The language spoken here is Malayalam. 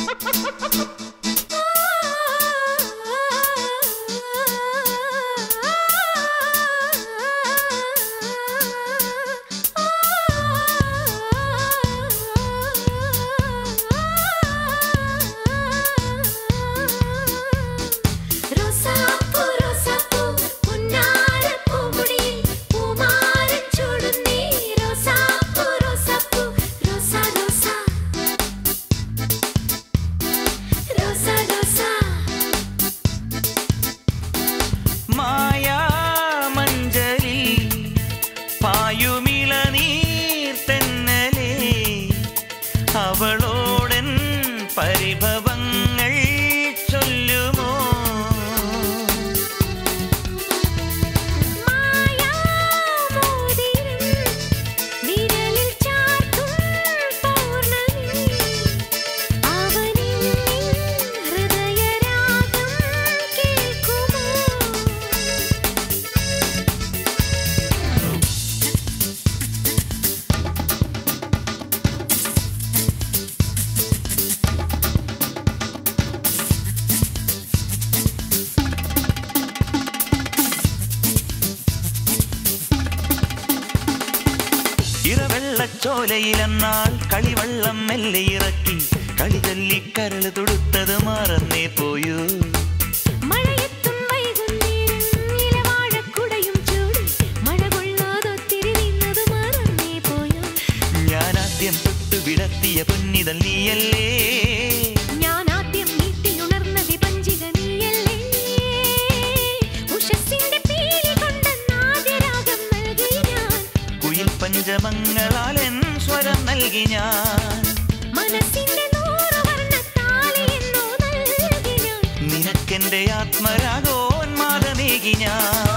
റോസാപ്പൂ റോസാപ്പൂ പുന്നാരപ്പൂമുടിയിൽ പൂമാരൻ ചൂടുന്നേ റോസാപ്പൂ റോസാപ്പൂ റോസാ റോസാ റോസാ റോസാ മായാമഞ്ചലിൽ പായുമിളനീർ തെന്നലേ അവളോടൻ പരിഭവങ്ങൾ ചൊല്ലുമോ മായാമോതിരം വിരലിൽ ചാർത്തും പൗർണമി അവനിൽ ഹൃദയരാഗം കേൾക്കുമോ ഇറവെള്ളച്ചോലയിലെന്നാൾ കളിവള്ളം മെല്ലെ ഇറക്കി കളി ചൊല്ലി കരള് തൊടുത്തത് മറന്നേ പോയൂ മഴയത്തും വൈകുന്നേരം ഇലവാഴക്കുടയും ചൂടി മഴ കൊള്ളാതൊത്തിരി നിന്നത് മറന്നേ പോയോ ഞാൻ ആദ്യം തൊട്ടു വിടത്തിയ പൊന്നിതൽ നീയല്ലേ ഞാൻ ആദ്യം നീട്ടിയുണർന്നത് പഞ്ചിക നീയല്ലേ ഉഷസ്സിന്റെ പീലി കൊണ്ട് നാദ്യരാഗം നൽകി ഞാൻ കുയിൽ പഞ്ചമങ്ങളാലെൻ സ്വരം നൽകി ഞാൻ മനസ്സിന്റെ നൂറ് വർണ്ണ താലിയെന്നോ നൽകി ഞാൻ നിനക്കെന്റെ ആത്മരാഗോന്മാദമേകി ഞാൻ